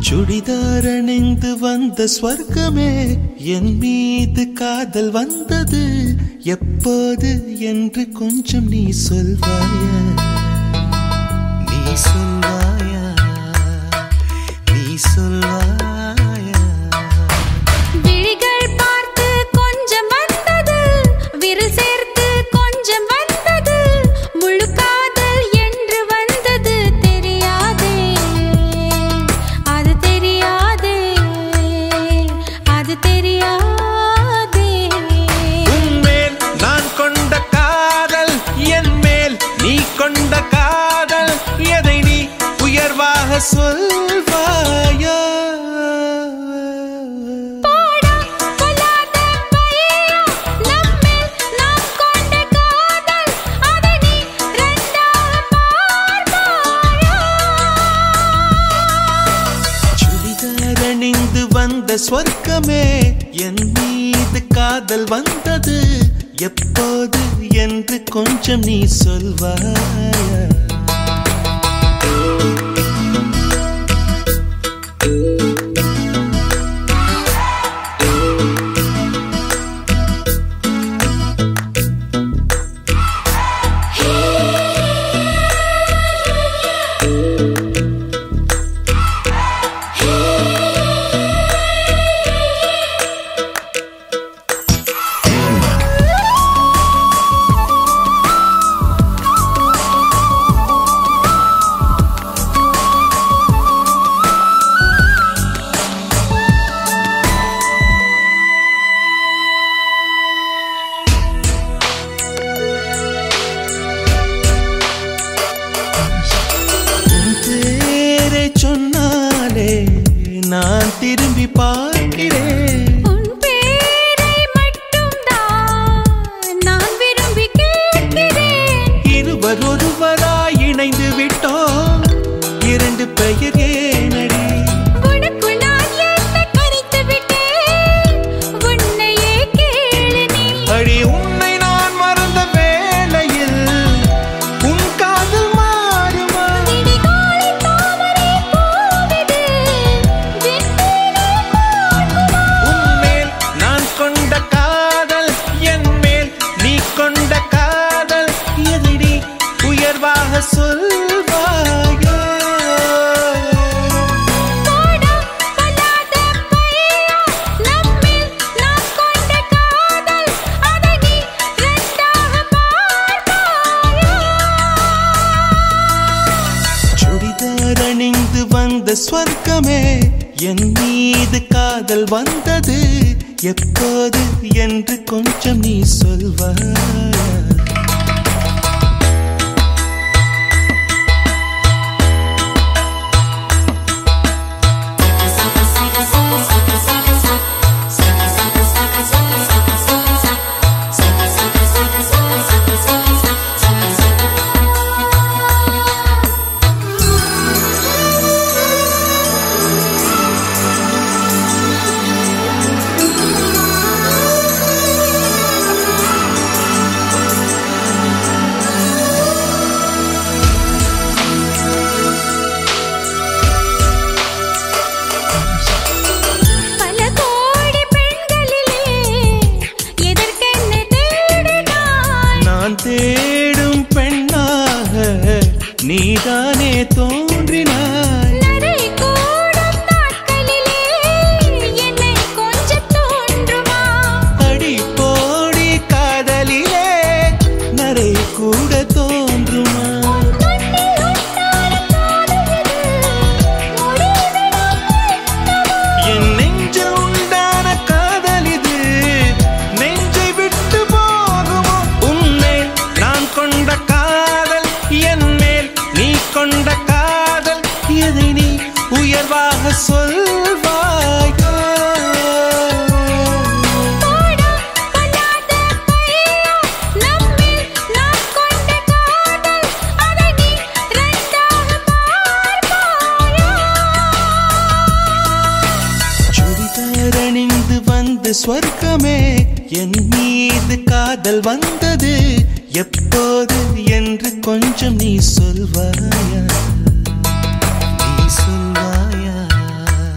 சுடிதார் அணிந்து வந்த ஸ்வர்க்கமே என் மீது காதல் வந்தது எப்போது என்று கொஞ்சம் நீ சொல்வாயா நீ சொல்வாயா நீ சொல்வாயா விழிகள் பார்த்து கொஞ்சம் வந்தது விரல் சேர்த்து கொஞ்சம் வந்தது முழு காதல் என்று வந்தது தெரியாதே அது தெரியாதே அது தெரியாதே உன்மேல் நான் கொண்ட காதல் என் மேல் நீ கொண்ட காதல் எதை நீ உயர்வாக சொல்வாயா போடா பொல்லாத பையா நம்மேல் நாம் கொண்ட காதல் அதை நீ ரெண்டாக பார்ப்பாயா சுடிதார் அணிந்து வந்த ஸ்வர்க்கமே என் மீது காதல் வந்தது எப்போது என்று கொஞ்சம் நீ சொல்வாயா உன் பேரை சொன்னாலே நான் திரும்பி பார்க்கிறேன் உன் பேரை மட்டும்தான் நான் விரும்பி கேட்கிறேன் இருவர் ஒருவராய் இணைந்து விட்டோம் இரண்டு பெயர் ஏனடி உனக்குள் நான் என்னை கரைத்து விட்டேன் உன்னையே கேளு நீ அடி உன்னை நான் மறந்த வேளையில் உன் காதல் மாறுமா விடிகாலை தாமரை பூவிடு விண்மீனை பார்க்குமா உன்மேல் நான் கொண்ட காதல் என் மேல் நீ கொண்ட காதல் எதிரி உயர்வாக சொல்வாயா போடா பொல்லாத பையா நம்மில் நாம் கொண்ட காதல் அதை நீ ரெண்டாக பார்ப்பாயா சுடிதார் அணிந்து வந்த ஸ்வர்க்கமே என் மீது காதல் வந்தது எப்போது என்று கொஞ்சம் நீ சொல்வாயா பல கோடி பெண்களிலே எதற்கென்ன தேடினாய் நான் தேடும் பெண்ணாக நீதானே தோன்றினாய் நரை கூடும் நாட்களிலே என்னை கொஞ்சம் தோன்றுமா அடி போடி காதலிலே நரை கூட தோன்றுமா உன் கண்ணில் உண்டான காதல் இது முடிவிடம் எட்டவா என் நெஞ்சில் உண்டான காதல் இது நெஞ்சை விட்டு போகுமோ உன்னை நான் கொண்ட காதல் என் மேல் நீ கொண்ட காதல் எதை நீ உயர்வாக சொல்வாயா போடா பொல்லாத பையா நம்மில் நாம் கொண்ட காதல் அதை நீ ரெண்டாக பார்ப்பாயா சுடிதார் அணிந்து வந்த ஸ்வர்க்கமே என் மீது காதல் வந்தது எப்போது என்று கொஞ்சம் நீ சொல்வாயா நீ சொல்வாயா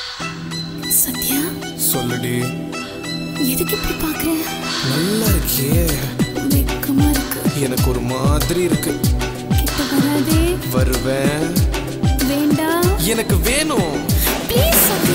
சத்யா சொல்லுடி எதுக்கு இப்படி பாக்குற நல்லா இருக்கியே வெக்கமா இருக்கு எனக்கு ஒரு மாதிரி இருக்கு கிட்ட வராதே வருவேன் வேண்டாம் எனக்கு வேணும் ப்ளீஸ் சத்யா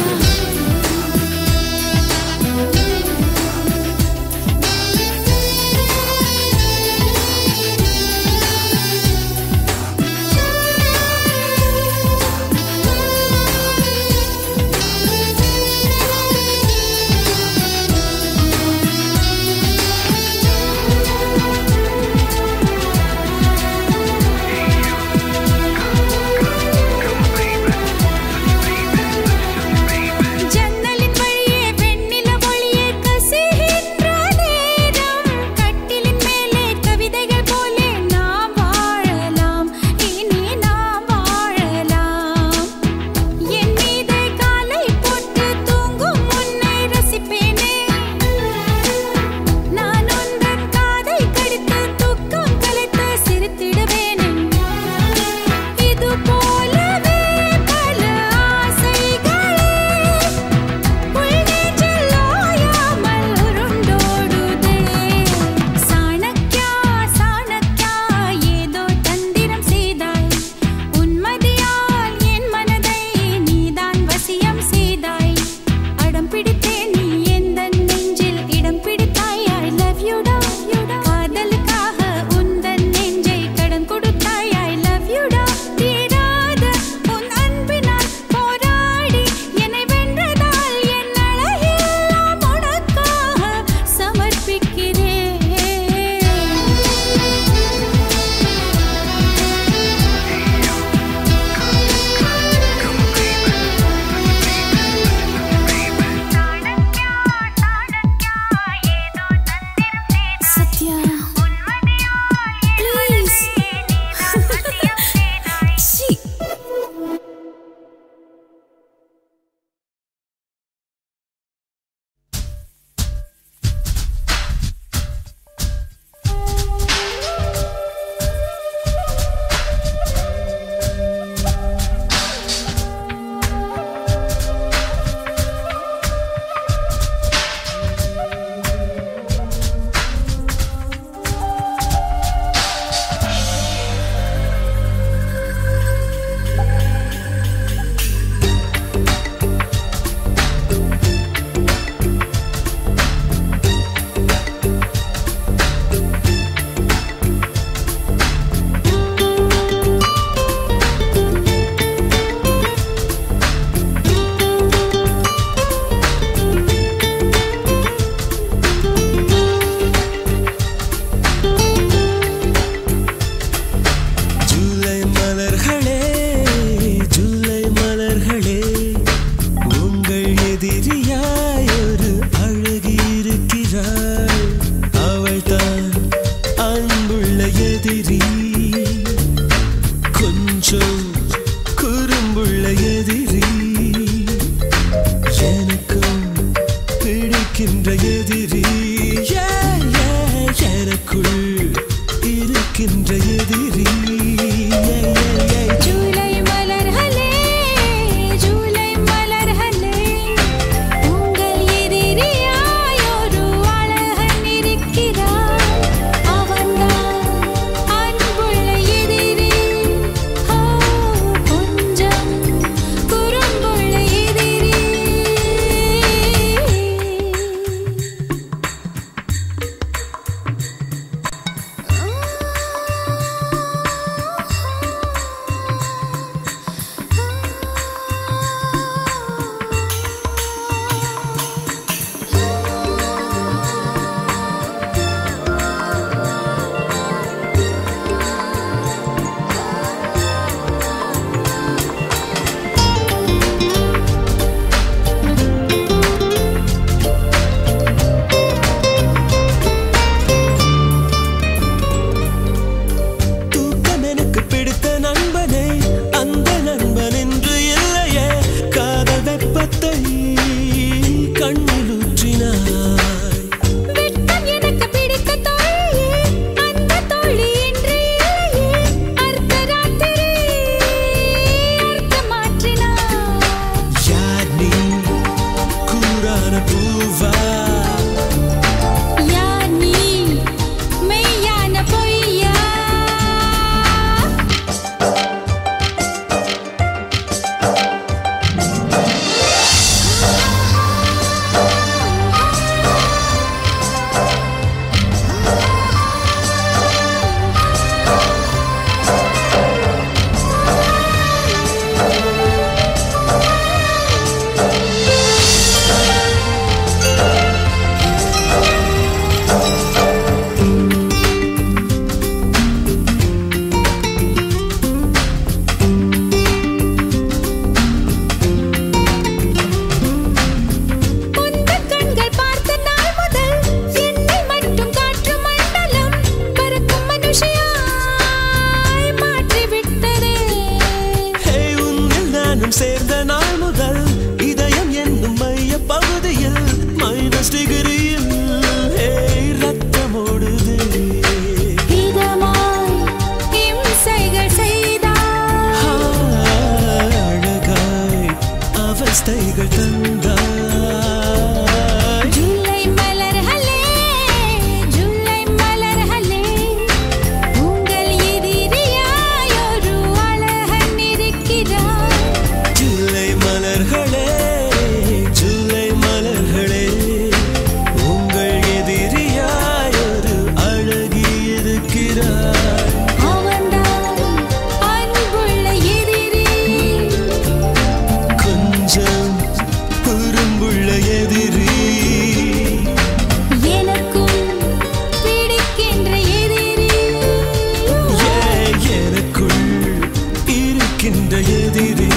ஜன்னலின் வழியே வெண்ணில ஒளியே கசிகின்ற நேரம் கட்டிலின் மேலே கவிதைகள் போலே நாம் வாழலாம் இனி நாம் வாழலாம் என் மீதே காலை போட்டு தூங்கும் உன்னை ரசிப்பேனே நான் உந்தன் காதை கடித்து தூக்கம் கலைத்து சிரித்திடுவேனே இது போலவே பல ஆசைகளே உள்நெஞ்சில் ஓயாமல் உருண்டோடுதே சாணக்யா சாணக்யா ஏதோ தந்திரம் செய்தாய் உன்மதியால் என் மனதை நீதான் வசியம் செய்தாய் அடம் பிடித்தேன் நீ எந்தன் நெஞ்சில் இடம் பிடித்தாய் ஐ லவ் யூ டா காதலுக்காக உந்தன் நெஞ்சை கடன் கொடுத்தாய் ஐ லவ் யூ டா தீராத உன் அன்பினால் போராடி என்னை வென்றதால் என் அழகெல்லாம் உனக்காக சமர்ப்பிக்கிறேன் சத்யா ப்ளீஸ் சி ஜூலை மலர்களே ஜூலை மலர்களே உங்கள் எதிரியாய் ஒரு அழகி இருக்கிறாள் அவள் தான் அன்புள்ள எதிரி கொஞ்சம் குறும்புள்ள எதிரி எனக்கும் பிடிக்கின்ற எதிரி Yeah, yeah, எனக்குள் இருக்கின்ற எதிரி Yeah, yeah, yeah. ஜூலை மலர்களே ஜூலை மலர்களே உங்கள் எதிரியாய் ஒரு அழகன் இருக்கிறார் அவன்தான் அன்புள்ள எதிரி ஓ கொஞ்சம் குறும்புள்ள எதிரி தூக்கம் எனக்கு பிடித்த நண்பனே அந்த நண்பன் என்று இல்லையே காதல் வெப்பத்தை கண்ணில் ஊற்றினாய் வெட்கம் எனக்கு பிடித்த தோழியே அந்த தோழி என்று இல்லையே அர்த்தராத்திரி அர்த்தமாற்றினாய் யார் நீ அவஸ்தைகள் தந்தாய் ஜூலை மலர்களே ஜூலை மலர்களே உங்கள் எதிரியாய் ஒரு அழகன் இருக்கிறார் ஜூலை மலர்களே ஜூலை மலர்களே உங்கள் எதிரியாய் ஒரு அழகி இருக்கிறார் அவன்தான் அன்புள்ள எதிரி கொஞ்சம் குறும்புள்ள எதிரி எனக்கும் பிடிக்கின்ற எதிரி ஏ எனக்குள் இருக்கின்ற எதிரி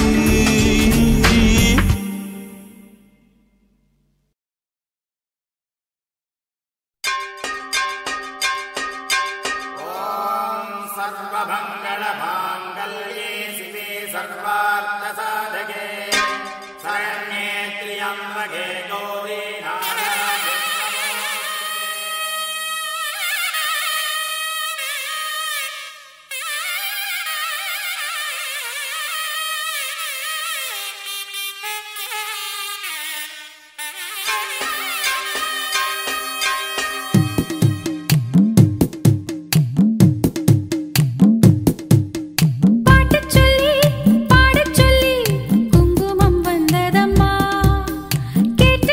सर्वमङ्गलमाङ्गल्ये शिवे सर्वार्थसाधके शरण्ये त्र्यम्बके गौरी नारायणे பாட்டச் சொல்லி பாடச் சொல்லி குங்குமம் வந்ததம்மா கேட்ட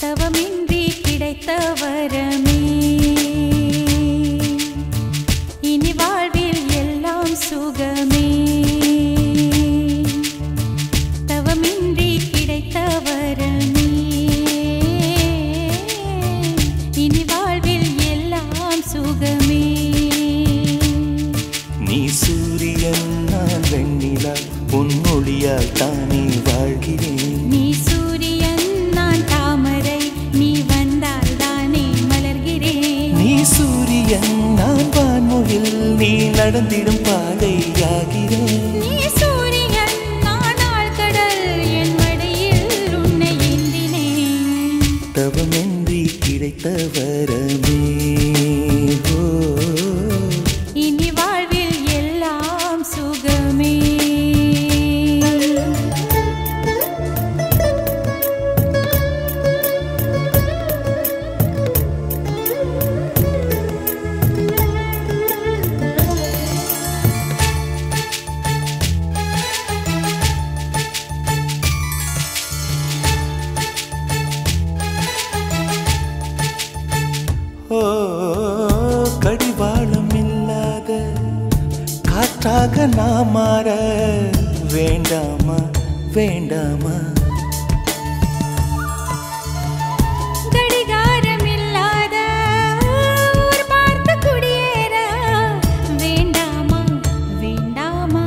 தவமின்றி கிடைத்த வரமே இனி வாழ்வில் எல்லாம் சுகமே தவமின்றி கிடைத்த வரமே இனி வாழ்வில் எல்லாம் சுகமே நீ சூரியன் நான் வெண்ணிலா உன் ஒளியால் தானே வாழ்கிறேன் நீ சூரியன் நான் தாமரை நீ வந்தால் தானே மலர்கிறேன் நீ சூரியன் நான் வான்முகில் நீ நடந்திடும் பாதையாகிறேன் நீ சூரியன் நான் ஆழ்கடல் என் மடியில் உன்னை ஏந்தினேன் தவமின்றி கிடைத்த வரமே ஓ இனி வாழ்வில் எல்லாம் சுகமே ஓ கடிவாளம் இல்லாத காற்றாக நான் மாற வேண்டாமா வேண்டாமா கடிகாரம் இல்லாத ஊர் பார்த்து குடியேற வேண்டாமா வேண்டாமா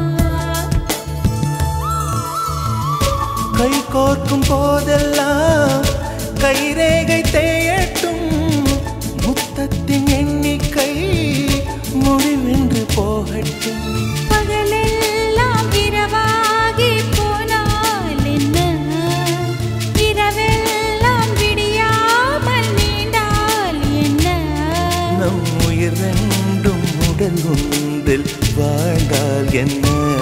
கை கோர்க்கும் போதெல்லாம் கைரேகை தேயட்டும் முத்தத்தின் எண்ணிக்கை முடிவென்று போகட்டும் பகலெல்லாம் இரவாகி போனால் என்ன இரவெல்லாம் விடியாமல் நீண்டால் என்ன நம் உயிர் ரெண்டும் உடல் ஒன்றில் வாழ்ந்தால் என்ன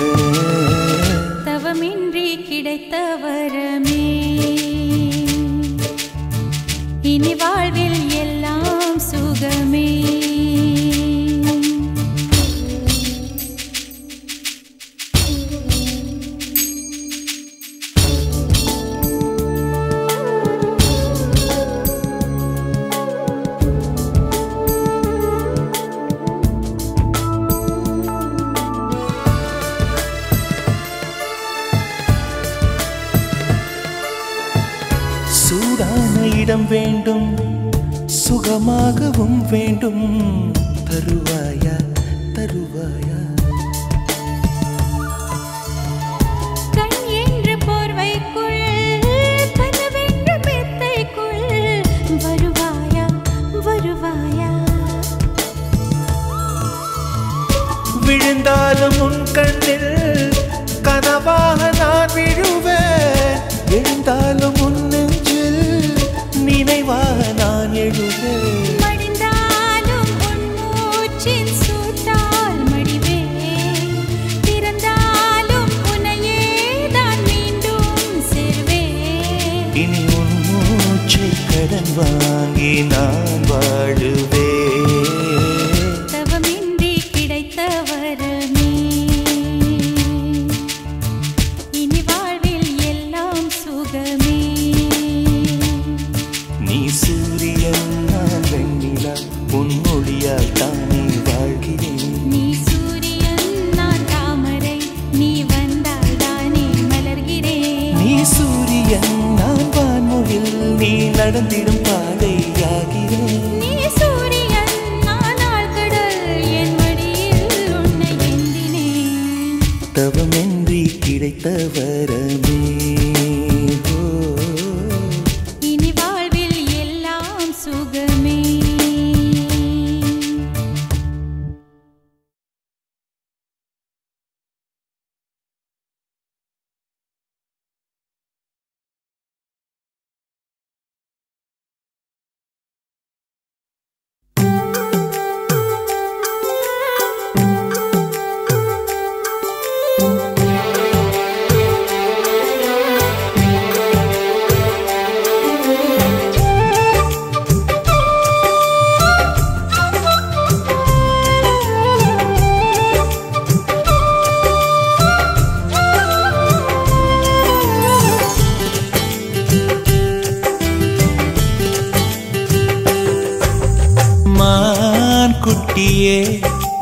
தவமின்றி கிடைத்த வரமே இனி வாழ்வில் எல்லாம் சுகமே சூடான இடம் வேண்டும் சுகமாகவும் வேண்டும் தருவாயா தருவாயா கண் என்ற போர்வைக்குள் கனவென்ற மெத்தைக்குள் வருவாயா வருவாயா விழுந்தாலும் உன் கண்ணில் கனவாக நான் விழுவேன் எழுந்தாலும் உன் நெஞ்சில் நினைவாக நான் எழுவேன் மடிந்தாலும் உன் மூச்சின் சூட்டால் மடிவேன் திறந்தாலும் உன்னையே தான் மீண்டும் சேர்வேன் இனி உன் மூச்சை கடன் வாங்கி நான் வாழுவேன் தவமின்றி கிடைத்த வரமே இனி வாழ்வில் எல்லாம் சுகமே நீ சூரியன் நான் வெண்ணிலா உன் ஒளியால் தானே வாழ்கிறேன் நீ சூரியன் நான் தாமரை நீ வந்தால் தானே மலர்கிறேன் நீ சூரியன் நான் வான்முகில் நீ நடந்திடும் பாதையாகிறேன் நீ சூரியன் நான் ஆழ்கடல் என் மடியில் உன்னை ஏந்தினேன் தவமின்றி கிடைத்த வரமே ஓ இனி வாழ்வில் எல்லாம் சுகமே ஆ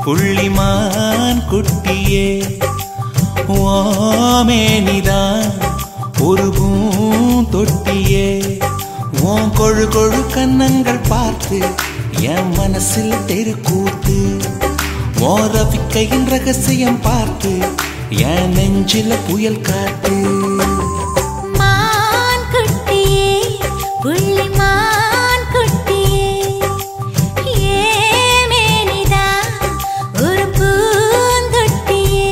புள்ளிமான் குட்டியே ஓமேனிதான் ஒரு பூந்தொட்டியே உன் கொழு கொழு கன்னங்கள் பார்த்து என் மனசில் தெருக்கூத்து உன் ரவிக்கையின் ரகசியம் பார்த்து என் நெஞ்சில புயல் காத்து மான் குட்டியே புள்ளி மான் குட்டியே ஏமேனிதா ஒரு பூந்தொட்டியே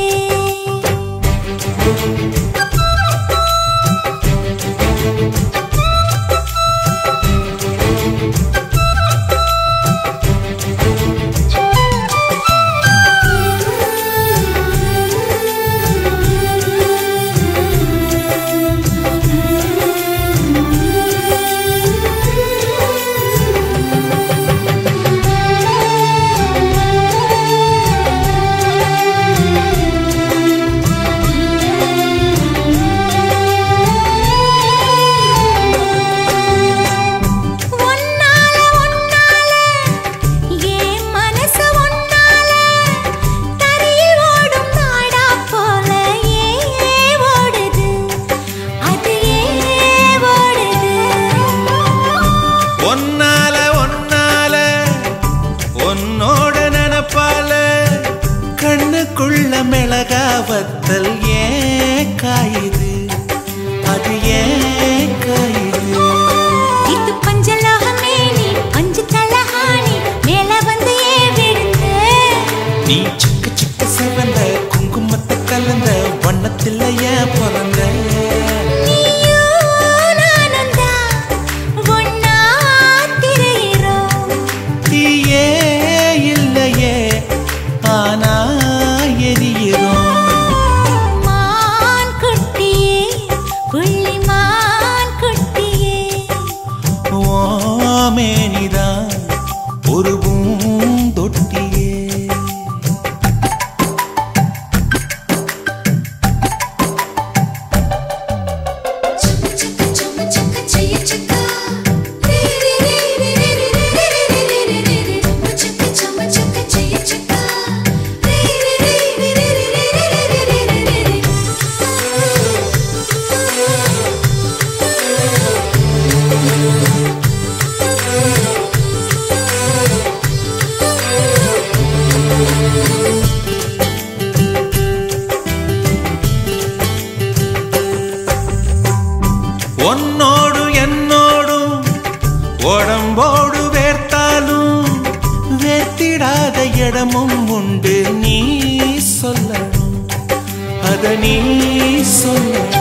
ஒன்னால ஒன்னால ஏன் மனசு ஒன்னால தரையில் ஓடும் நாடா போல ஏ ஓடுது அது ஏ ஓடுது ஒன்னால ஒன்னால உன்னோட நினப்பால கண்ணுக்குள்ள மிளகா வத்தல் ஏன் காயுது அது ஏன் காயுது இது பஞ்சலோகமே நீ அஞ்சு தலஹானி மேல வந்து ஏ விடுது நீ சிக்க சிக்க சிவந்த குங்குமத்தை கலந்த வண்ணத்தில் ஏன் பிறந்த நீயும் நானும் தான் ஒன்னா திரியிறோம் தீயே இல்லையே ஆனா எரியிறோம் மான் குட்டியே புள்ளி மான் குட்டியே ஓமேனிதான் ஒரு பூந்தொட்டியே உன்னோடு என்னோடும் உடம்போடு வேர்த்தாலும் வேர்த்திடாத இடமும் உண்டு நீ சொல்லணும் அத நீ சொல்லணும்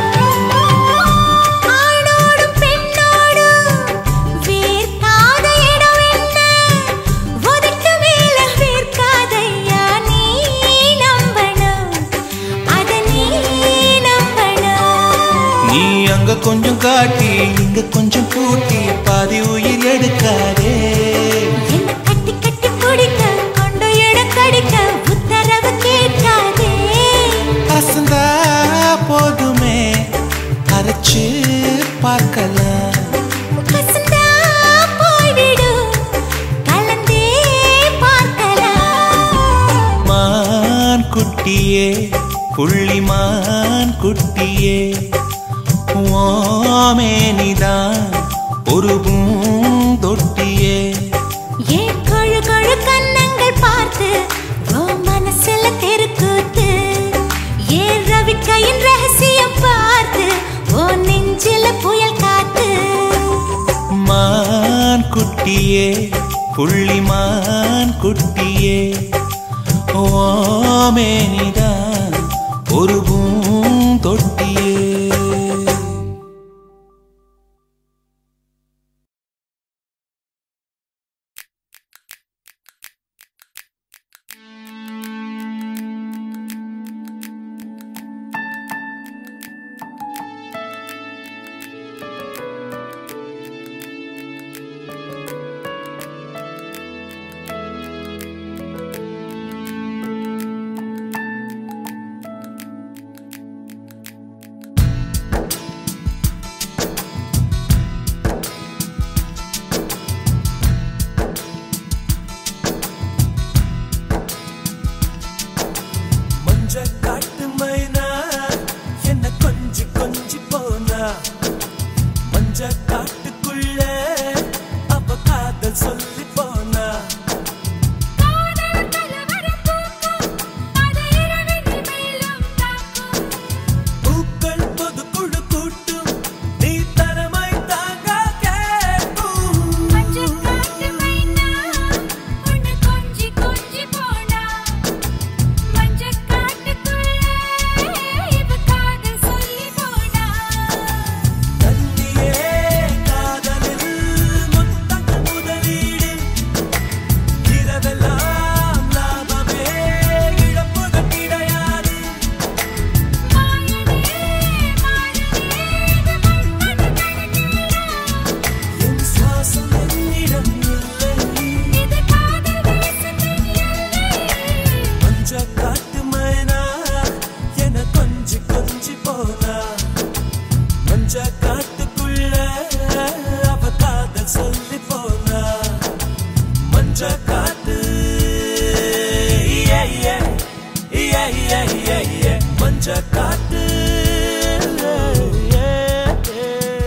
ஆணோடும் பெண்ணோடும் வேர்க்காத இடம் என்ன உதட்டு மேல வேர்க்காதையா நீ நம்பணும் அத நீ நம்பணும் நீ அங்க கொஞ்சம் காட்டி இங்க கொஞ்சம் கூட்டி பாதி உயிர் எடுக்காதே என்ன கட்டி கட்டி பிடிக்க கொண்டு இடம் கடிக்க உத்தரவு கேட்காதே அசந்தா போதுமே அரைச்சு பார்க்கலாம் கசந்தா போய்விடும் கலந்தே பார்க்கலாம் மான் குட்டியே புள்ளிமான் குட்டியே ஓமேனிதான் ஒரு பூந்தொட்டியே ஏன் கொழு கொழு கன்னங்கள் பார்த்து ஓ மனசுல தெருக்கூத்து ஏன் ரவிக்கையின் ரகசியம் பார்த்து ஓ நெஞ்சில புயல் காத்து மான் குட்டியே புள்ளிமான் குட்டியே ஓமேனிதான் ஒரு பூந்தொட்டியே கொஞ்சி கொஞ்சி போனா மஞ்ச காட்டுக்குள்ள அவ காதல் சொல்லி போனா காதல் கலவரம் பூக்கும் அது இரவினில் மேலும் தாக்கும் பூக்கள் பொது குழு கூட்டும் நீ தரமை தாங்க கேட்கும் மஞ்சள் காட்டு மைனா உன்னை கொஞ்சி கொஞ்சி போனா மஞ்சள் காட்டுக்குள்ளே இவ காதல் சொல்லி போனா தண்ணியே காதலில் முத்தங்கள் முதலீடு இரவெல்லாம் லாபமே இழப்புகள் கிடையாது மாயனே மாயனே இது மன்மத கணக்கில்லா என் சுவாசம் என்னிடம் இல்லை இது காதல் தேசத்தின் எல்லை மஞ்ச காட்டு மைனா என கொஞ்சி கொஞ்சி போனா மஞ்ச காட்டுக்குள்ள அவ காதல் சொல்லி போனா மஞ்ச காட்டு yeah, yeah, yeah, yeah, yeah, yeah. மஞ்ச காட்டு yeah, yeah.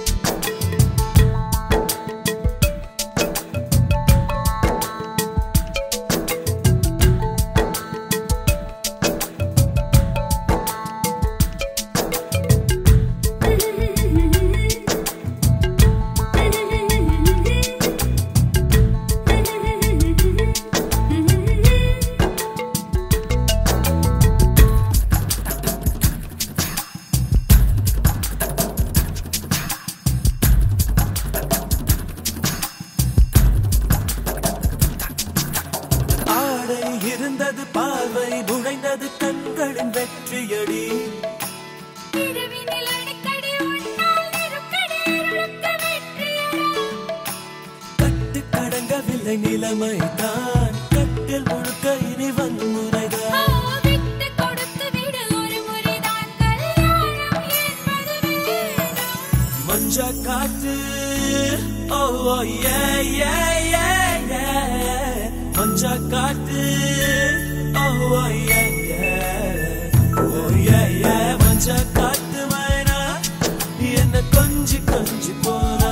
ஆடை இருந்தது பார்வை நுழைந்தது கண்களின் வெற்றியடி இரவினில் அடிக்கடி உன்னால் நெருக்கடி அருளுக்கு வெற்றியடா கட்டு கடங்கவில்லை நிலைமை தான் கட்டில் முழுக்க இனி வன்முறைதான் விட்டு கொடுத்து விடு ஒரு முறைதான் கல்யாணம் என்பது வேணும் மஞ்ச காத்து ஓ ஓ ஏ ஏ ஏ ஏ மஞ்ச காத்து ஓ ஓ ஏ ஏ ஓ ஏ ஏ மஞ்ச காத்து மைனா என்ன கொஞ்சி கொஞ்சி போனா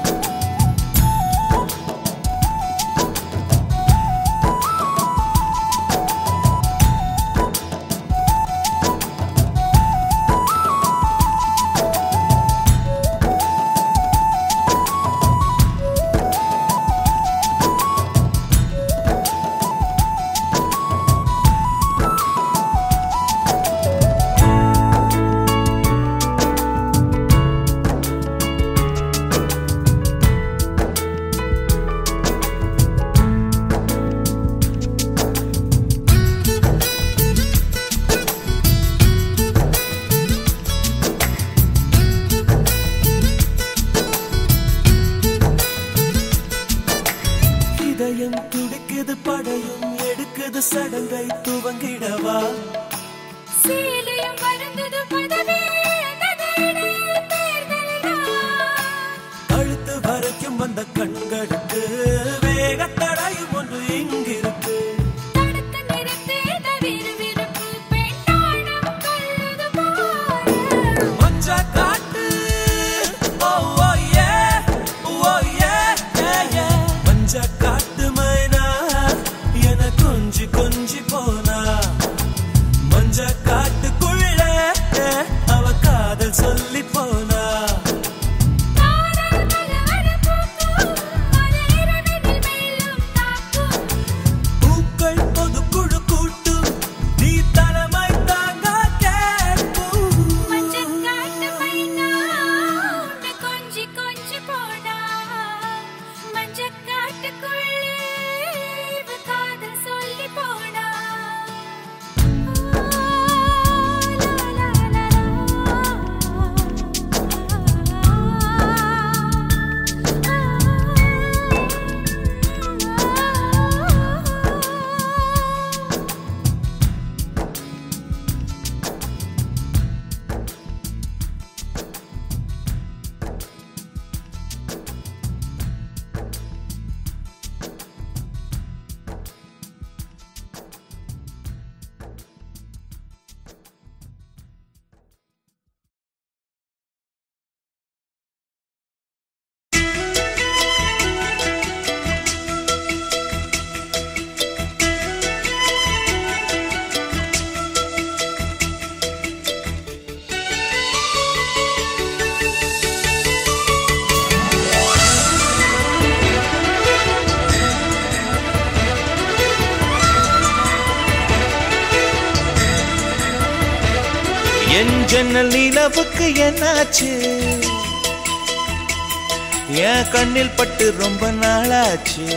இதயம் துடிக்குது படையும் எடுக்குது சடங்கை துவங்கிடவா சீலையும் வருந்தது பதவி இழந்தது இடையில் தேர்தல்தான் அழுத்து வரைக்கும் வந்த கண்களுக்கு வேகத்தடையும் ஒன்று இங்கிருக்கு தடுத்து நிறுத்து இந்த விறுவிறுப்பு பெண்ணாடம் கொள்ளுது போல மஞ்ச காட்டு ஓ ஓ ஏ ஓ ஏ ஏ ஏ மஞ்ச காட்டு மைனா என கொஞ்சி கொஞ்சி போனா மஞ்ச காட்டுக்குள்ள அவ காதல் சொல்லி போனா காதல் கலவரம் பூக்கும் அது ஜன்னல் நிலவுக்கு என்னாச்சு என் கண்ணில் பட்டு ரொம்ப நாளாச்சு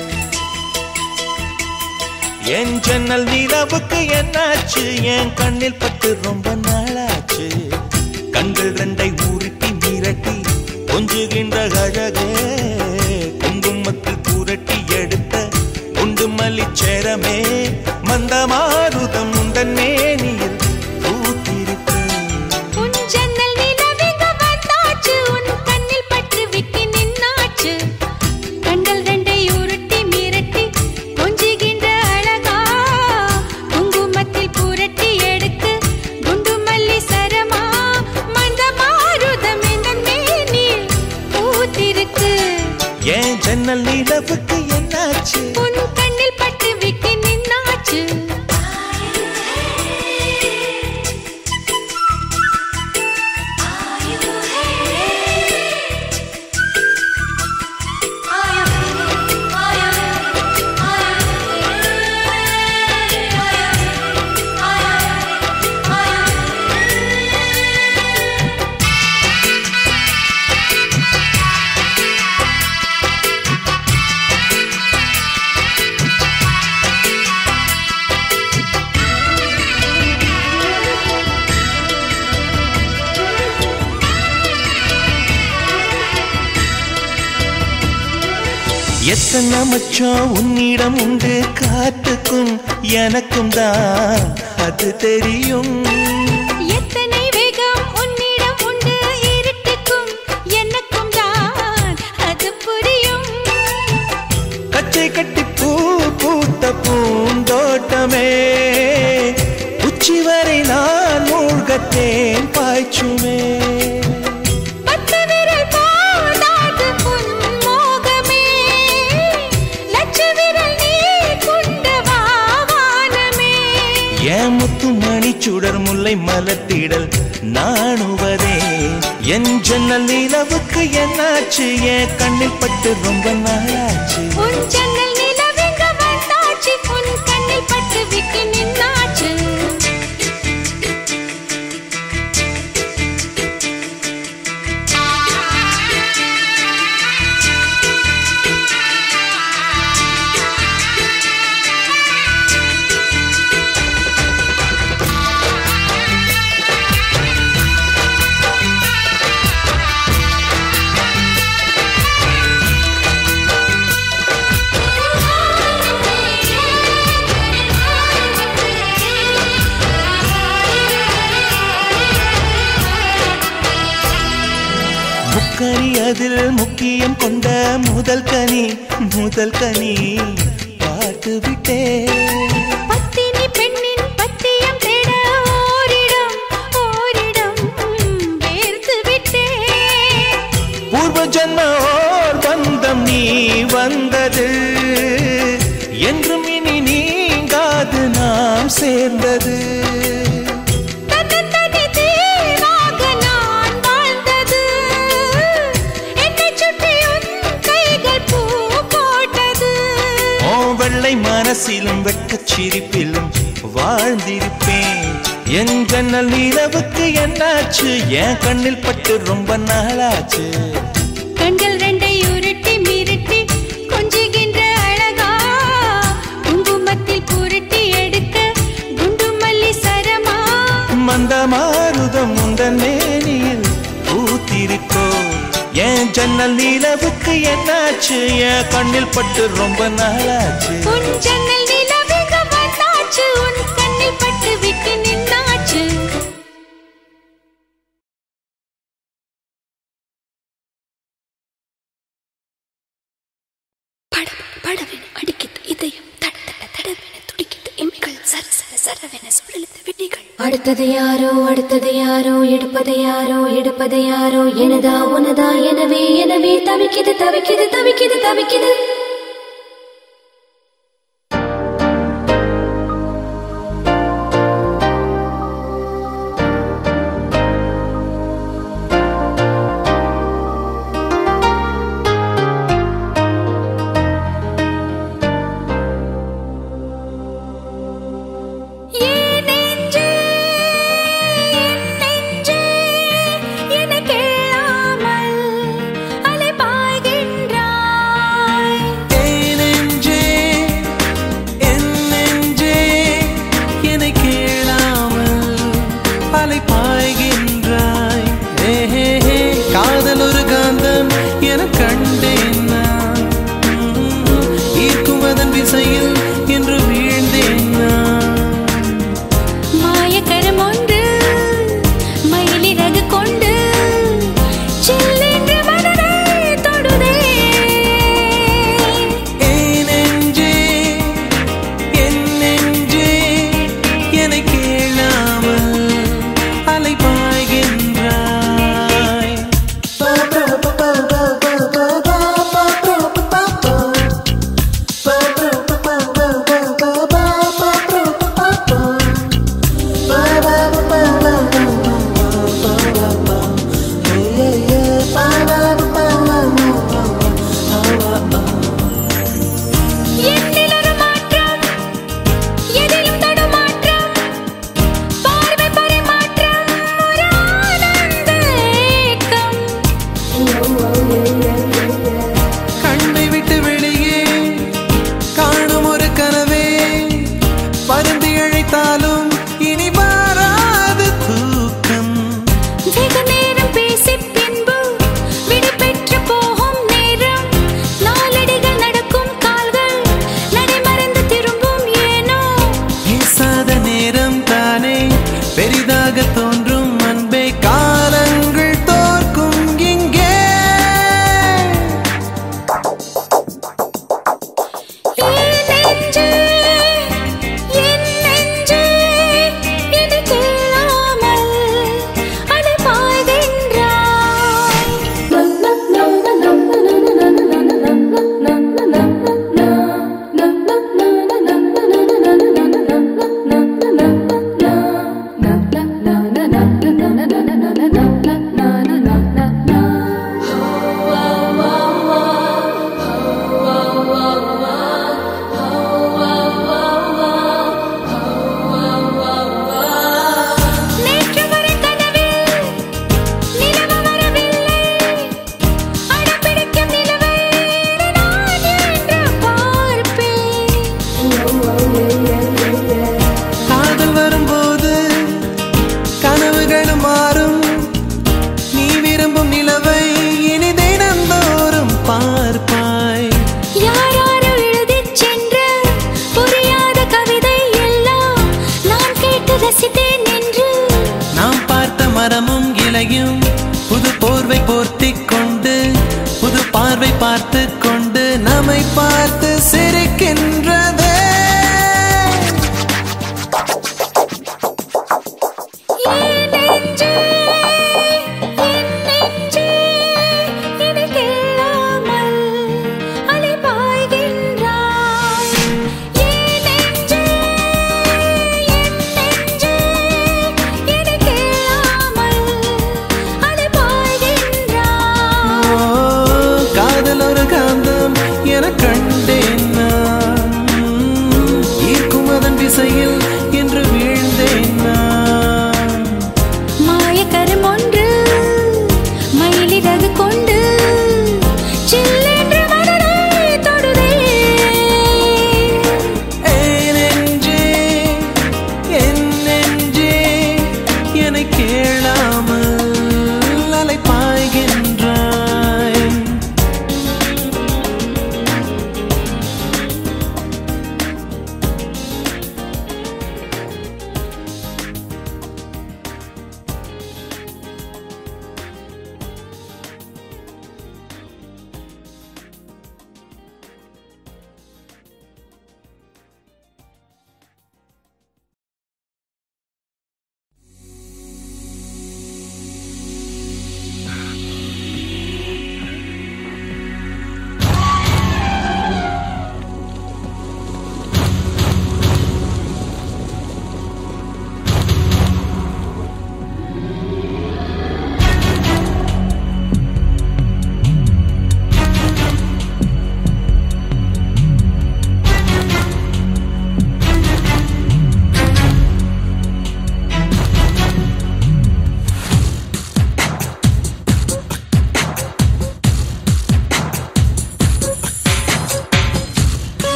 என் ஜன்னல் நிலவுக்கு என்னாச்சு என் கண்ணில் பட்டு ரொம்ப நாளாச்சு கண்கள் ரெண்டை உருட்டி மிரட்டி கொஞ்சுகின்ற அழகே குங்குமத்தில் புரட்டி எடுத்த குண்டு மல்லிச்சேரமே மந்தமாருதம் உந்தன் மேனியில் பூத்திருக்கு உன் ஜன்னல் நிலவிங்க வந்தாச்சு உன் கண்ணில் பட்டு விட்டு நின்னாச்சு கண்கள் ரெண்டை உருட்டி மிரட்டி கொஞ்சுகின்ற அழகா குங்குமத்தில் புரட்டி எடுத்து குண்டு மல்லி சரமா மந்த மாருதம் இந்த மேனில் பூத்திருக்கு ஏன் ஜன்னல் நிலவுக்கு என்னாச்சு உன் கண்ணில் பட்டு விட்டு நின்னாச்சு எத்தனை மச்சம் உன்னிடம் உண்டு காத்துக்கும் எனக்கும் தான் அது தெரியும் எத்தனை வேகம் உன்னிடம் உண்டு இருட்டுக்கும் எனக்கும் தான் அது புரியும் கச்சை கட்டி பூ பூத்த பூந்தோட்டமே உச்சி வரை நான் மூழ்கத்தேன் பாய்ச்சுமே பத்து விரல் போதாது உன் மோகமே லட்ச விரல் நீ கொண்ட வாவானமே ஏன் முத்து மணி சுடர் முல்லை மலர்த்திடல் நாணுவதே என் ஜன்னல் நிலவுக்கு என்னாச்சு என் கண்ணில் பட்டு ரொம்ப நாளாச்சு உன் ஜன்னல் நிலவெங்க வந்தாச்சு உன் கண்ணில் பட்டு விட்டு நின்னாச்சு முக்கனி அதில் முக்கியம் கொண்ட முதல் கனி முதல் கனி பார்த்து விட்டேன் பத்தினி பெண்ணின் பத்தியம் தேட ஓரிடம் ஓரிடம் வேர்த்து விட்டேன் பூர்வ ஜன்ம ஓர் பந்தம் நீ வந்தது என்றும் இனி நீங்காது நாம் சேர்ந்தது தன்னந்தனி தீவாக நான் வாழ்ந்தது என்னைச் சுற்றி உன் கைகள் பூ போட்டது ஓ வெள்ளை மனசிலும் வெட்கச் சிரிப்பிலும் வாழ்ந்திருப்பேன் என் ஜன்னல் நிலவுக்கு என்னாச்சு என் கண்ணில் பட்டு ரொம்ப நாளாச்சு கண்கள் ரெண்டை உருட்டி மிரட்டி கொஞ்சுகின்ற அழகா குங்குமத்தில் புரட்டி எடுக்க குண்டு மல்லி சரமா மந்த மாருதம் உந்தன் மேனியில் பூத்திருக்கோ என் ஜன்னல் நிலவுக்கு என்னாச்சு என் கண்ணில் பட்டு ரொம்ப நாளாச்சு உன் ஜன்னல் நிலவெங்க வந்தாச்சு உன் கண்ணில் பட்டு விட்டு நின்னாச்சு பட படவென அடிக்குது இதயம் தட தட தடவென துடிக்குது இமைகள் சர சர சரவென சுழலுது விழிகள் அடுத்தது யாரோ அடுத்தது யாரோ எடுப்பது யாரோ எடுப்பது யாரோ எனதா உனதா எனவே எனவே தவிக்குது தவிக்குது தவிக்குது தவிக்குது ஏன் நெஞ்சே, என் நெஞ்சே, என கண்டேன் நான் ஈர்க்கும் அதன் விசையில் என்று வீழ்ந்தேன் நான் மாயக்கரம் ஒன்று மயிலிறகு கொண்டு சில்லென்று மனதை தொடுதே ஏன் நெஞ்சே என் நெஞ்சே என்னை கேளாமல் அலை பாய்கின்றாய் என்னில் ஒரு மாற்றம் எதிலும் தடுமாற்றம் பார்வை பரிமாற்றம் ஒரு ஆனந்த ஏக்கம் கண்ணை விட்டு வெளியே காணும் ஒரு கனவே பருந்தி அழைத்தாலும் இனி வாராது தூக்கம் வெகு நேரம் பேசி பின்பு விடை பெற்று போகும் நேரம் நாளடிகள் நடக்கும் கால்கள் நடைமறந்து திரும்பும் ஏனோ பேசாத நேரம் தானே பெரிதாக தோன்றும் அன்பே காலங்கள் தோற்கும் இங்கே என் நெஞ்சே என் நெஞ்சே இது கேளாமல் அலை நேற்று வரை கனவில் நிலவு வரவில்லை அடப்பிடிக்கும் நிலவை நான் என்று பார்ப்பேன் காதல் வரும்போது கனவுகளும் மாறும் நீ விரும்பும் நிலவை இனி தினந்தோறும் பார்ப்பாய் யாராரோ எழுதிச் சென்ற புரியாத கவிதை எல்லாம் நான் கேட்டு ரசித்தேன் என்று நாம் பார்த்த மரமும் இலையும் புது போர்வை போர்த்திக் கொண்டு புது பார்வை பார்த்து கொண்டு நம்மை பார்த்து சிரிக்கின்றதே என் நெஞ்சே என் நெஞ்சே இது கேளாமல் அலை பாய்கின்றாய் என் நெஞ்சே என் நெஞ்சே இது கேளாமல் அலை பாய்கின்றாய் ஓ, காதல் ஒரு காந்தம் என கண்டே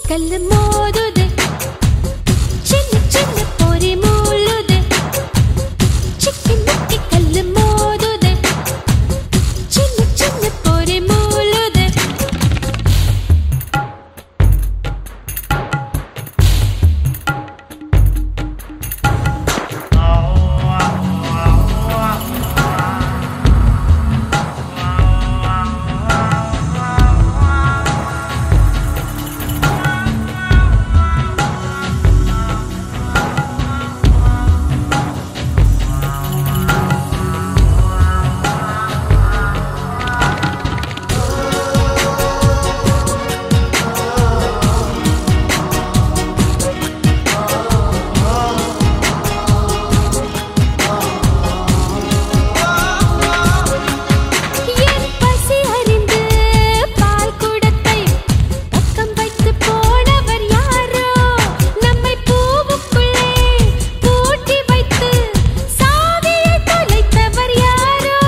கல்லு மோதுது சின்ன சின்ன பொறி மூழுது சிக்கி முக்கி கல்லு மோதுது சின்ன சின்ன பொறி மூழுது என் பசி அறிந்து பால் குடத்தை பக்கம் வைத்து போனவர் யாரோ நம்மை பூவுக்குள்ளே பூட்டி வைத்து சாவியை தொலைத்தவர் யாரோ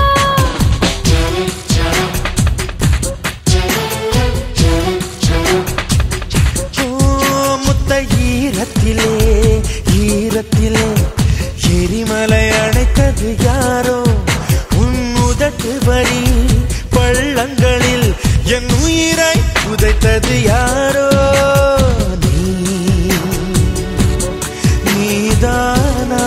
ஓ, முத்த ஈரத்திலே ஈரத்திலே எரிமலை அணைத்தது யாரோ உன் உதட்டு வரி பள்ளங்களில் என் உயிரை புதைத்தது யாரோ நீ நீதானா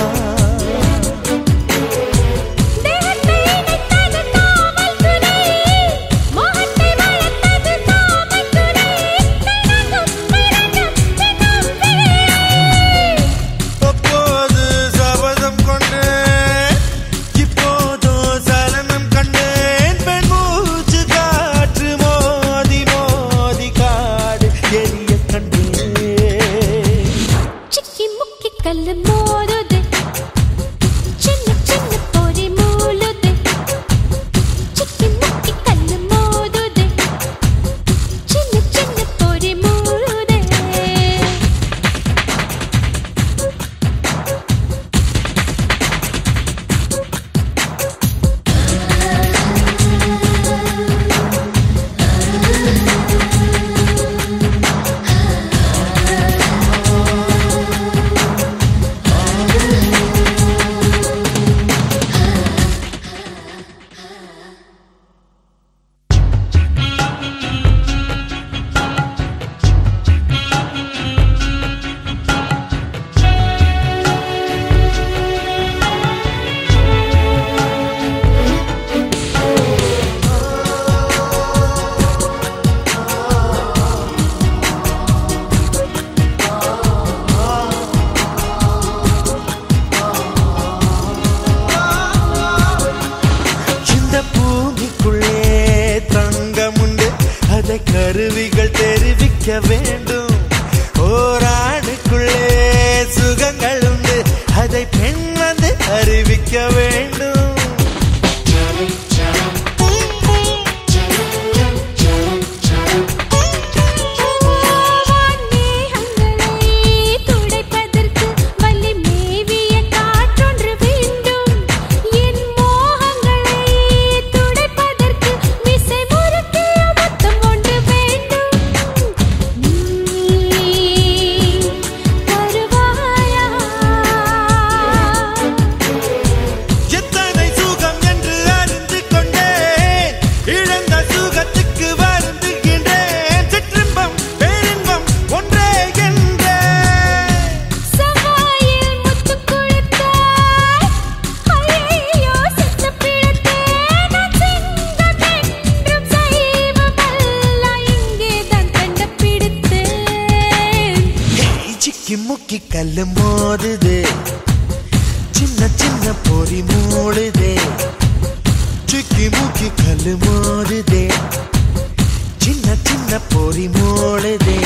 தேகத்தை இணைத்தது காவல்துறை மோகத்தை வளர்த்தது காவல்துறை தினமும் பிறந்த தினம் விரை அப்போது சபதம் கொண்டேன் இப்போதோ சலனம் கண்டேன் பெண் மூச்சு காற்று மோதி மோதி காடு எரிய கண்டேன் சிக்கி முக்கி கல்லு மோதுது சின்ன சின்ன பொறி மூழுது சிக்கி முக்கி கல்லு மோதுது சின்ன சின்ன பொறி மூழுதே இந்த பூமிக்குள்ளே தங்கம் உண்டு அதை கருவிகள் தெரிவிக்க வேண்டும் ஓராணுக்குள்ளே சுகங்கள் உண்டு அதை பெண் வந்து அறிவிக்க வேண்டும் வான்மேகங்களை துடைப்பதற்கு வலி மேவிய காற்றொன்று வேண்டும் என் மோகங்களை துடைப்பதற்கு விசை முறுக்கிய முத்தம் ஒன்று வேண்டும் நீ தருவாயா எத்தனை சுகம் என்று அறிந்து கொண்டேன் இழந்த சுகத்துக்கு வருந்துகின்றேன் சிற்றின்பம் பேரின்பம் ஒன்றே என்றேன் சவாயில் முத்து குளித்தாய் ஐயோ செத்து பிழைத்தேன் நான் சிங்கம் என்றும் சைவமல்ல இங்கேதான் கண்டுபிடித்தேன் சிக்கி முக்கி கல்லு மோதுது சின்ன சின்ன பொறி மூடுதே சிக்கி முக்கி கல்லு மோதுதே சின்ன சின்ன பொறி மூடுதே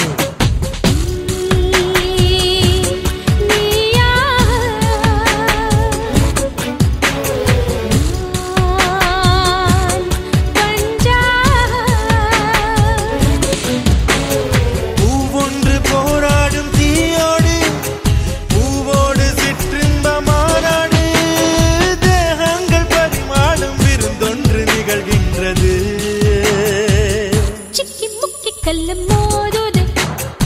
நீயா நான் பஞ்சா பூவொன்று போராடும் தீயோடு பூவோடு சிற்றின்ப மாறாடு தேகங்கள் பரிமாடும் விருந்தொன்று நிகழ்கின்றது சிக்கி முக்கி கல்லு மோதுது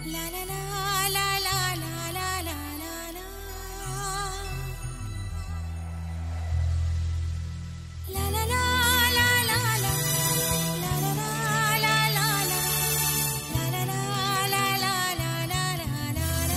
லா லா லா லா லா லா லா லா லா லா. லா லா லா லா லா லா. லா லா லா லா லா லா. லா லா லா லா லா லா லா லா லா லா.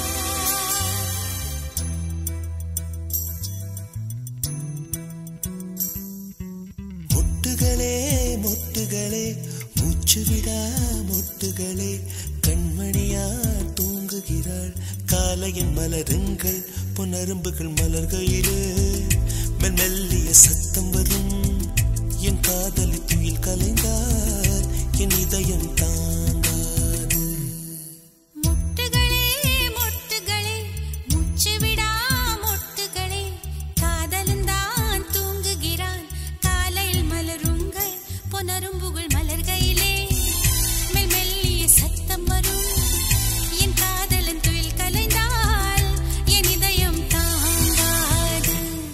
மொட்டுகளே மொட்டுகளே மூச்சு விடா மொட்டுகளே கண்மணியா தூங்குகிறாள் காலையின் மலருங்கள் பொன்னரும்புகள் மலர்கையிலே மெல்லிய சத்தம் வரும் என் காதலி துயில் கலைந்தால் என் இதயம் தாங்காது முட்டுகளே முட்டுகளே முச்சு விடா முட்டுகளே காதலந்தான் தூங்குகிறான் காலையில் மலருங்கள் பொனரும்புகள் மலர்கையிலே மெல் மெல்லிய சத்தம் வரும் என் காதலன் துயில் கலைந்தால் என் இதயம் தாங்காது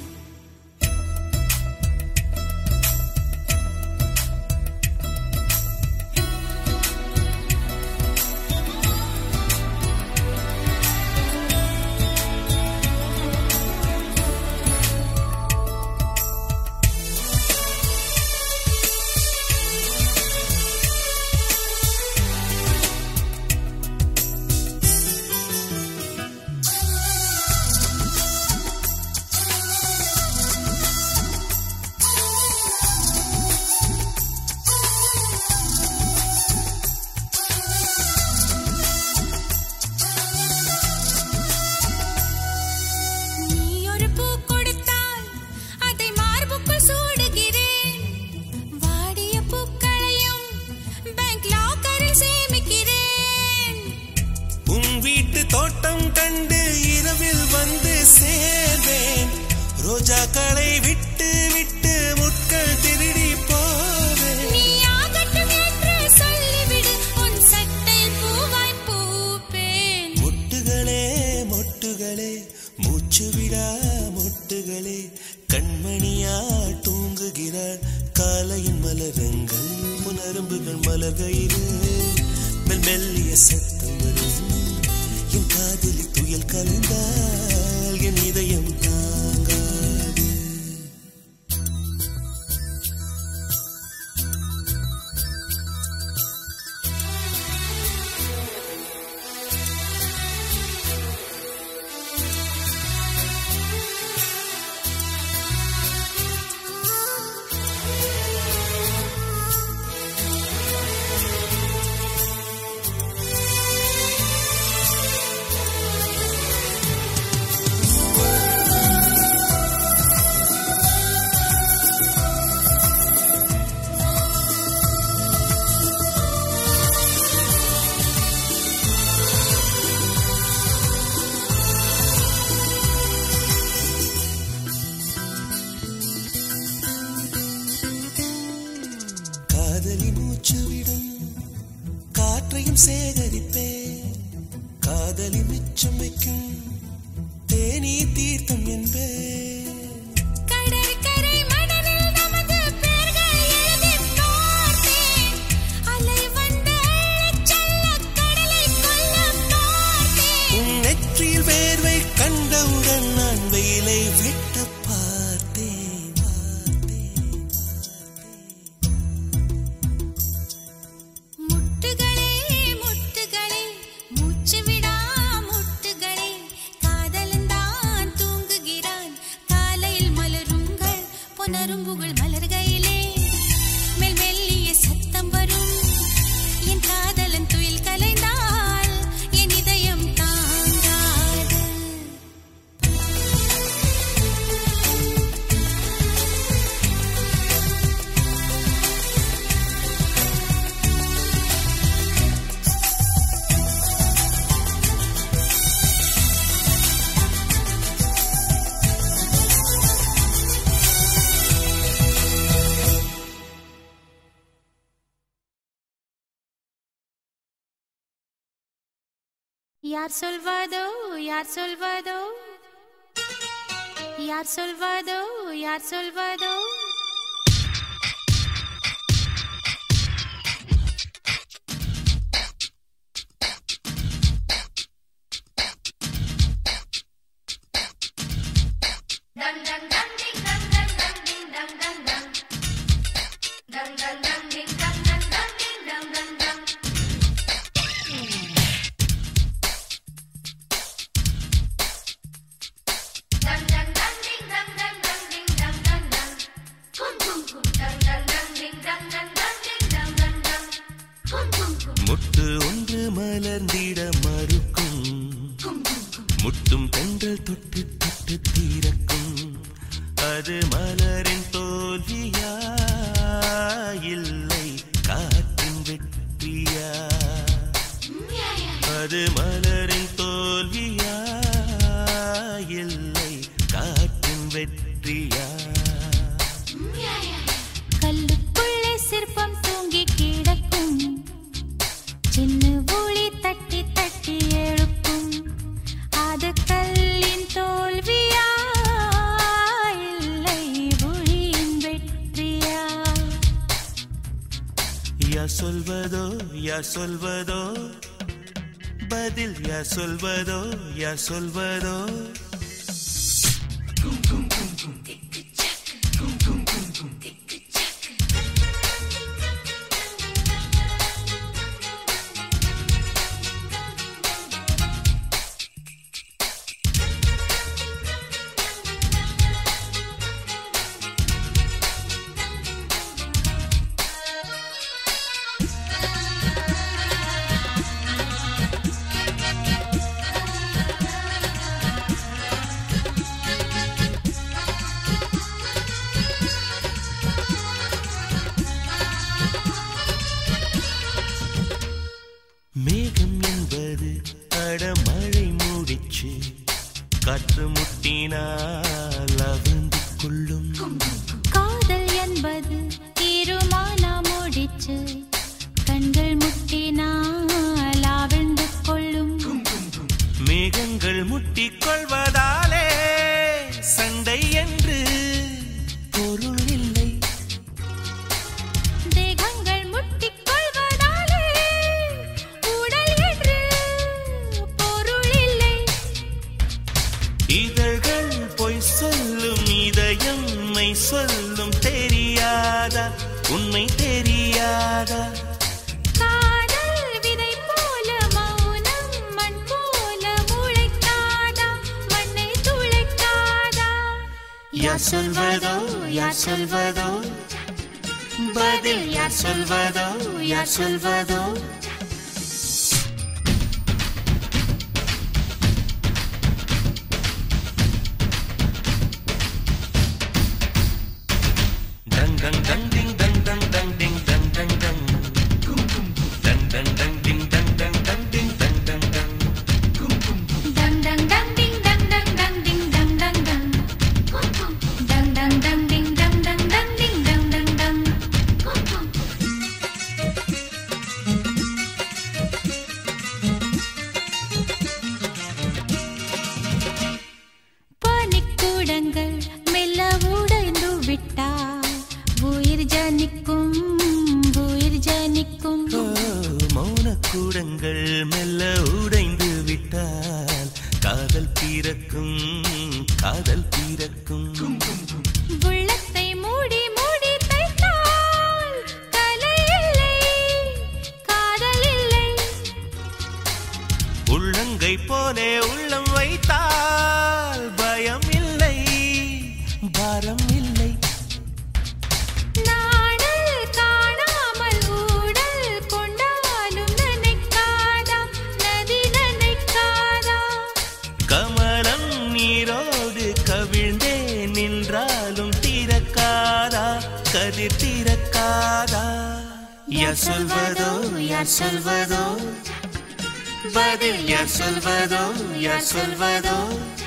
நீ ஒரு பூ கொடுத்தால் அதை மார்புக்குள் சூடுகிறேன் வாடிய பூக்களையும் பேங்க் லாக்கரில் சேமிக்கிறேன் உன் வீட்டு தோட்டம் கண்டு இரவில் வந்து சேர்வேன் ரோஜாக்களை விட்டு விட்டு முட்கள் திருடி போவேன் நீ ஆகட்டும் என்று சொல்லிவிடு உன் சட்டை பூவாய் பூப்பேன் மொட்டுகளே மொட்டுகளே மூச்சு விடா மொட்டுகளே கண்மணியா தூங்குகிறாள் காலையின் மலருங்கள் முனரும்புகள் மலர்கையிலே மெல் மெல்லிய சத்தம் வரும் என் காதலி துயல் கலைந்தால் என் இதயம் தாங்காது காதலி மூச்சு விடும் காற்றையும் சேகரிப்பேன் காதலி மிச்சம் வைக்கும் தேனீ தீர்த்தம் என்பேன் கடற்கரை மணலில் நமது பெயர்கள் எழுதிப் பார்த்தேன். அலை வந்து அள்ளிச் செல்லக் கடலைக் கொல்லப் பார்த்தேன். உன் நெற்றியில் வேர்வை கண்டவுடன் நான் வெயிலை வெட்ட பார்த்தேன் பார்த்தேன் முட்டுகளே முட்டுகளே மூச்சு விடா முட்டுகளே காதலந்தான் தூங்குகிறான் காலையில் மலருங்கள் பொனரும்புகள் மலர்கையிலே மெல் மெல்லிய சத்தம் வரும் என் காதலன் துயில் கலைந்தால் என் இதயம் தாங்காது யார் சொல்வதோ யார் சொல்வதோ யார் சொல்வதோ யார் சொல்வதோ முட்டு ஒன்று மலர்ந்திட மறுக்கும் முட்டும் தென்றல் தொட்டு தொட்டு தீரக்கும் அது மலரின் தோல்வியா இல்லை காற்றின் வெற்றியா அது மலரின் தோல்வியா இல்லை காற்றின் வெற்றியா கல்லுக்குள்ளே சிற்பம் தூங்கி கிடக்கும் சின்ன ஒளி தட்டி தட்டி எழுப்பும் அது கல்லின் தோல்வியா இல்லை ஒளியின் வெற்றியா யா சொல்வதோ யா சொல்வதோ பதில் யா சொல்வதோ யா சொல்வதோ மேகம் என்பது அடமழை மூடிச்சு காற்று முட்டினால் அவிழ்ந்து கொள்ளும் காதல் என்பது தீருமானா முடிச்சு கண்கள் முட்டினால் ஆழ்ந்து கொள்ளும் மேகங்கள் முட்டிக் கொள்வதாலே சண்டை என்று பொருள் இல்லை தேகங்கள் முட்டிக் கொள்வதாலே உடல் என்று பொருள் இல்லை இதழ்கள் பொய் சொல்லும் இதயம் மெய் சொல்லும் தெரியாதா உண்மை தெரியாதா காதல் விதை போல மௌனம் மண் போல முளைக்காதா மண்ணை துளைக்காதா யார் சொல்வதோ யார் சொல்வதோ பதில் யார் சொல்வதோ யார் சொல்வதோ டங் டங் டங் டிங் டங் டங் டங் டிங் டங் டங் டங் டங் டங் டங் டிங் டங் டங் டங் டிங் டங் டங் டங் டங் டங் டங் டிங் டங் டங் டங் டிங் டங் டங் டங் டங் டங் டங் டிங் டங் டங் டங் டிங் டங் டங் டங் பனிக்கூடங்கள் மெல்ல உடைந்து விட்டால் உயிர் ஜனிக்கும் உயிர் ஜனிக்கும் ஓ, மௌனக்கூடங்கள் மெல்ல உடைந்து விட்டால் காதல் பிறக்கும் காதல் பிறக்கும் உள்ளத்தை மூடி மூடி தைத்தால் கலை இல்லை காதல் இல்லை உள்ளங்கை போலே உள்ளம் வைத்தால் பயம் இல்லை பாரம் இல்லை நாடல் காணாமல் ஊடல் கொண்டாலும் நினைக்காதா நதி நினைக்காதா கமலம் நீரோடு கவிழ்ந்தே நின்றாலும் திறக்காதா கதிர் திறக்காதா யார் சொல்வதோ யார் சொல்வதோ பதில் யார் சொல்வதோ யார் சொல்வதோ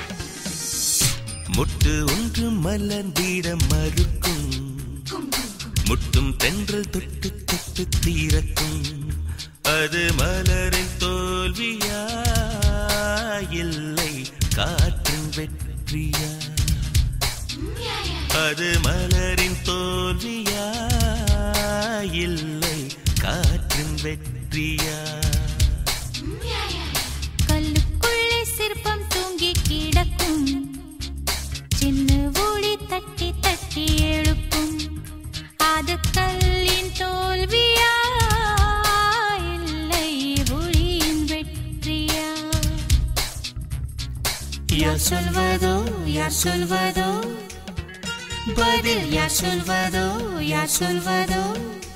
முட்டு ஒன்று மலர்ந்திட மறுக்கும் முட்டும் தென்றல் தொட்டு தொட்டு தீரக்கும் அது மலரின் தோல்வியா இல்லை காற்றின் வெற்றியா அது மலரின் தோல்வியா இல்லை காற்றின் வெற்றியா கல்லுக்குள்ளே சிற்பம் தூங்கி கிடக்கும் சின்ன ஒளி தட்டி தட்டி எழுப்பும் அது கல்லின் தோல்வியா இல்லை ஒளியின் வெற்றியா யார் சொல்வதோ யார் சொல்வதோ பதில் யார் சொல்வதோ யார் சொல்வதோ